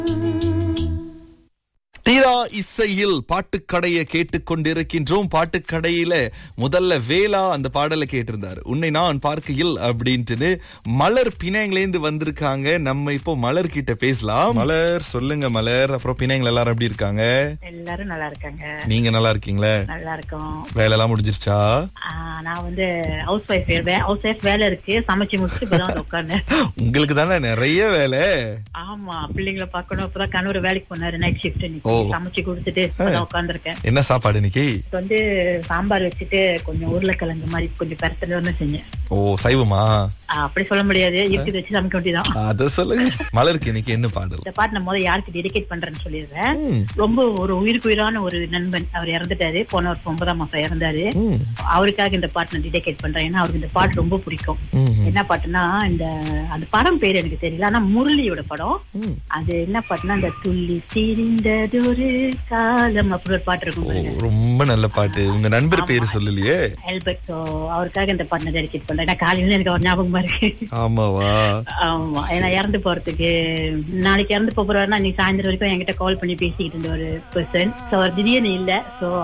தீரா இசையில் பாட்டுக்கடையை கேட்டுக்கொண்டிருக்கின்றோம் பாட்டுக்கடையில முதல்ல வேளா அந்த பாடலை கேட்டிருந்தாரு உன்னை நான் பார்க்கையில் அப்படின்ட்டு மலர் பினாங்கிலேந்து வந்திருக்காங்க நம்ம இப்போ மலர் கிட்ட பேசலாம் மலர் சொல்லுங்க மலர் அப்புறம் பினாங்கள் எல்லாரும் எப்படி இருக்காங்க எல்லாரும் நல்லா இருக்காங்க நீங்க நல்லா இருக்கீங்களா நல்லா இருக்கோம் வேலை எல்லாம் முடிஞ்சிருச்சா ஆஹ் நான் வந்து ஹவுஸ் ஒய்ஃப் ஹவுஸ் ஒய்ஃப் வேலை இருக்கு சமைச்சு முடிச்சுட்டு இப்பதான் உட்கார்ந்தேன் உங்களுக்கு தானே நிறைய வேலை ஆமா பிள்ளைங்களை பார்க்கணும் இப்பதான் கணவர் வேலைக்கு போனாரு நைட் ஷிஃப்ட் ஓ. சமைச்சு கொடுத்துட்டு இப்பதான் உட்கார்ந்துருக்கேன் என்ன சாப்பாடு இன்னைக்கு இப்ப வந்து சாம்பார் வச்சுட்டு கொஞ்சம் உருளைக்கிழங்கு மாதிரி கொஞ்சம் பரத்துல செஞ்சேன் ஓ சைவமா ஆஹ் அப்படி சொல்ல முடியாது இருக்குது வச்சு சமைக்க வேண்டியதான் அத சொல்லுங்க மலருக்கு இன்னைக்கு என்ன பாடல் இந்த பாட்டு நான் முதல்ல யாருக்கு டெடிகேட் பண்றேன்னு சொல்லிடுறேன் ம், ரொம்ப ஒரு உயிருக்கு உயிரான ஒரு நண்பன் அவர் இறந்துட்டாரு போன வருஷம் ஒன்பதாம் மாசம் இறந்தாரு ம், அவருக்காக இந்த பாட்டு நான் டெடிகேட் பண்றேன் ஏன்னா அவருக்கு இந்த பாட்டு ரொம்ப பிடிக்கும் ம், ம், என்ன பாட்டுனா இந்த அந்த படம் பேர் எனக்கு தெரியல ஆனா முரளியோட படம் ம். அது என்ன பாட்டுனா அந்த துள்ளி திரிந்ததொரு காலம் அப்படி ஒரு பாட்டு இருக்கும் ஓ, பாருங்க ரொம்ப நல்ல பாட்டு உங்க நண்பர் பேரு சொல்லலையே ஆல்பர்ட் ஸோ அவருக்காக இந்த பாட்டு நான் டெடிகேட் பண்றேன் ஏன்னா காலையில எனக்கு அவர் ஞாபகமா இருக்கு ஆமாவா ஆமா ஏன்னா இறந்து போறதுக்கு நாளைக்கு இறந்து போறாருன்னா இன்னைக்கு சாயந்தரம் வரைக்கும் என்கிட்ட கால் பண்ணி பேசிக்கிட்டு இருந்த ஒரு பர்சன் ஸோ அவர் திடீர்னு இல்ல ஸோ